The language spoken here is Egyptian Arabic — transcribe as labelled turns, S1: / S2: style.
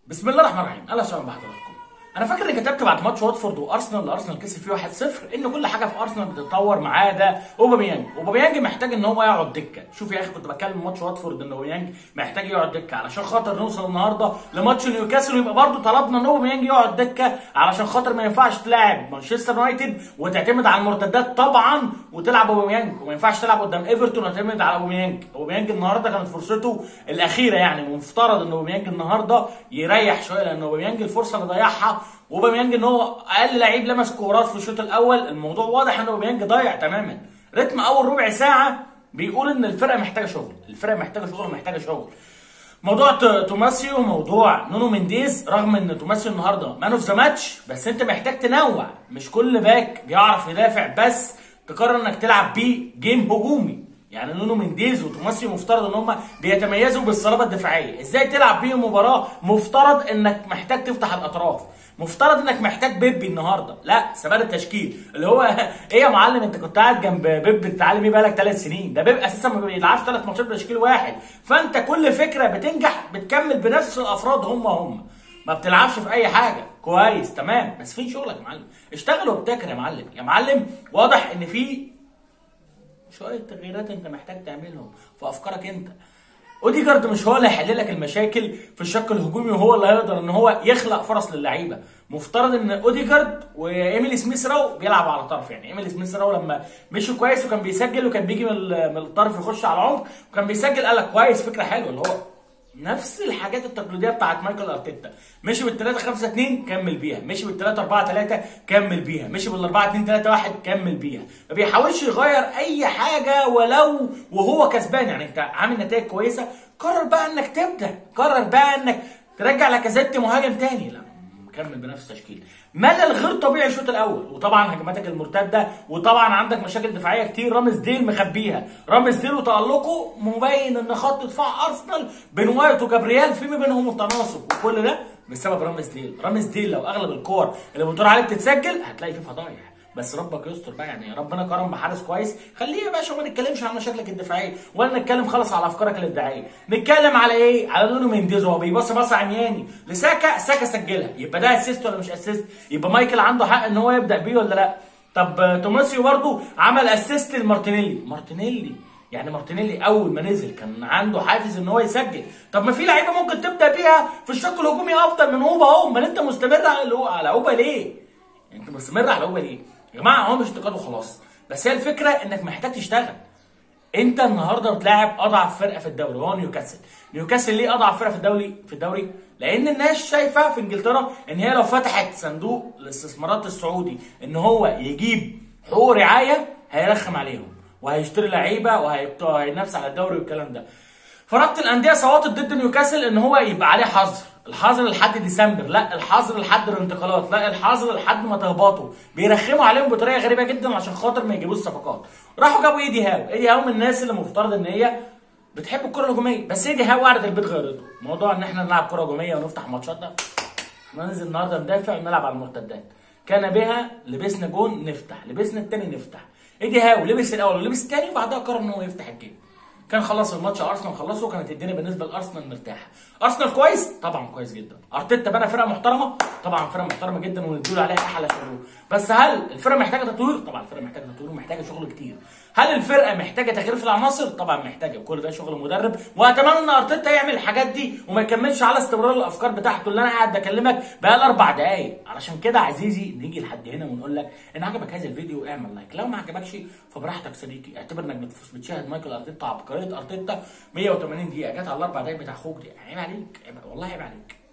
S1: بسم الله الرحمن الرحيم اهلا وسهلا بحضراتكم انا فاكر اني كتبت بعد ماتش واتفورد وارسنال اللي ارسنال كسب فيه 1-0 ان كل حاجه في ارسنال بتتطور ما عدا اوباميانج اوباميانج محتاج ان هو يقعد دكه شوف يا اخي كنت بتكلم ماتش واتفورد ان اوباميانج محتاج يقعد دكه علشان خاطر نوصل النهارده لماتش نيوكاسل ويبقى برضه طلبنا ان اوباميانج يقعد دكه علشان خاطر ما ينفعش تلاعب مانشستر يونايتد وتعتمد على المرتدات طبعا وتلعب اوباميانج وما ينفعش تلعب قدام ايفرتون وتعتمد على اوباميانج اوباميانج النهارده كانت فرصته الاخيره يعني مفترض ان اوباميانج النهارده يريح شويه لان اوباميانج الفرصه اللي ضيعها اوباميانج ان هو اقل لعيب لمس كورات في الشوط الاول الموضوع واضح ان اوباميانج ضايع تماما رتم اول ربع ساعه بيقول ان الفرقه محتاجه شغل الفرقه محتاجه شغل ومحتاجه شغل موضوع ت- توماسيو موضوع نونو مينديز رغم ان توماسيو النهارده مان اوف ذا ماتش بس انت محتاج تنوع مش كل باك بيعرف يدافع بس تقرر انك تلعب بيه جيم هجومي يعني نونو مينديز وتوماسيو مفترض ان هم بيتميزوا بالصلابه الدفاعيه ازاي تلعب بيهم مباراه مفترض انك محتاج تفتح الاطراف مفترض انك محتاج بيبي النهارده لا ثبات التشكيل اللي هو ايه يا معلم انت كنت قاعد جنب بيب بتتعلم ايه بقالك ثلاث سنين ده بيب اساسا ما بيلعبش ثلاث ماتشات بتشكيل واحد فانت كل فكره بتنجح بتكمل بنفس الافراد هم هم ما بتلعبش في اي حاجه كويس تمام بس فين شغلك يا معلم اشتغل وابتكر يا معلم يا معلم واضح ان في شويه تغييرات انت محتاج تعملهم في افكارك انت اوديجارد مش هو اللي هيحل لك المشاكل في الشق الهجومي وهو اللي هيقدر ان هو يخلق فرص للعيبه مفترض ان اوديجارد وايميلي سميث راو بيلعب على طرف يعني ايميلي سميث راو لما مشي كويس وكان بيسجل وكان بيجي من ال- من الطرف يخش على العمق وكان بيسجل قال لك كويس فكره حلوه اللي هو نفس الحاجات التقليديه بتاعت مايكل ارتيتا مشي بال 3 5 2 كمل بيها مشي بال 3 4 3 كمل بيها مشي بال 4 2 3 1 كمل بيها ما بيحاولش يغير اي حاجه ولو وهو كسبان يعني انت عامل نتائج كويسه قرر بقى انك تبدا قرر بقى انك ترجع لاكازيت مهاجم تاني لا مكمل بنفس التشكيل ملل غير طبيعي الشوط الاول وطبعا هجماتك المرتده وطبعا عندك مشاكل دفاعيه كتير رامز ديل مخبيها رامز ديل وتالقه مبين ان خط دفاع ارسنال بين وايت وجابرييل في ما بينهم التناسق وكل ده بسبب رامز ديل رامز ديل لو اغلب الكور اللي بتدور عليه بتتسجل هتلاقي فيه فضايح بس ربك يستر بقى يعني ربنا كرم بحارس كويس خليه يا باشا ما نتكلمش عن مشاكلك الدفاعيه ولا نتكلم خالص على افكارك الابداعيه نتكلم على ايه على نونو مينديز وهو بيبص بص عمياني لساكا ساكا سجلها يبقى ده اسيست ولا مش اسيست يبقى مايكل عنده حق ان هو يبدا بيه ولا لا طب آه، توماسيو برضو عمل اسيست لمارتينيلي مارتينيلي يعني مارتينيلي اول ما نزل كان عنده حافز ان هو يسجل طب ما في لعيبه ممكن تبدا بيها في الشق الهجومي افضل من اوبا اهو امال انت مستمر على الأو- على اوبا ليه انت مستمر على اوبا ليه يا جماعه هو مش انتقاد وخلاص بس هي الفكره انك محتاج تشتغل انت النهارده بتلاعب اضعف فرقه في الدوري وهو نيوكاسل نيوكاسل ليه اضعف فرقه في الدوري في الدوري لان الناس شايفه في انجلترا ان هي لو فتحت صندوق الاستثمارات السعودي ان هو يجيب حقوق رعايه هيرخم عليهم وهيشتري لعيبه وهيبت- وهينافس على الدوري والكلام ده فرابطه الانديه صوتت ضد نيوكاسل ان هو يبقى عليه حظر الحظر لحد ديسمبر لا الحظر لحد الانتقالات لا الحظر لحد ما تهبطوا بيرخموا عليهم بطريقه غريبه جدا عشان خاطر ما يجيبوش صفقات راحوا جابوا ايدي هاو ايدي هاو من الناس اللي مفترض ان هي بتحب الكره الهجوميه بس ايدي هاو قعدت البيت غيرته موضوع ان احنا نلعب كره هجوميه ونفتح ماتشات ده ننزل النهارده ندافع ونلعب على المرتدات كان بها لبسنا جون نفتح لبسنا التاني نفتح ايدي هاو لبس الاول ولبس التاني وبعدها قرر ان هو يفتح الجيم كان خلص الماتش ارسنال خلصه وكانت الدنيا بالنسبه لارسنال مرتاحه ارسنال كويس طبعا كويس جدا ارتيتا بنى فرقه محترمه طبعا فرقه محترمه جدا ونديله عليها احلى شغل بس هل الفرقه محتاجه تطوير طبعا الفرقه محتاجه تطوير ومحتاجه شغل كتير هل الفرقه محتاجه تغيير في العناصر طبعا محتاجه كل ده شغل مدرب واتمنى ان ارتيتا يعمل الحاجات دي وما يكملش على استمرار الافكار بتاعته اللي انا قاعد بكلمك بقى اربع دقايق علشان كده عزيزي نيجي لحد هنا ونقول لك ان عجبك هذا الفيديو اعمل لايك لو ما عجبكش فبراحتك صديقي اعتبر انك بت- بتشاهد مايكل ارتيتا عبقريه ارتيتا 180 دقيقه جت على الاربع دقايق بتاع اخوك دي عيب عليك عيب والله عيب عليك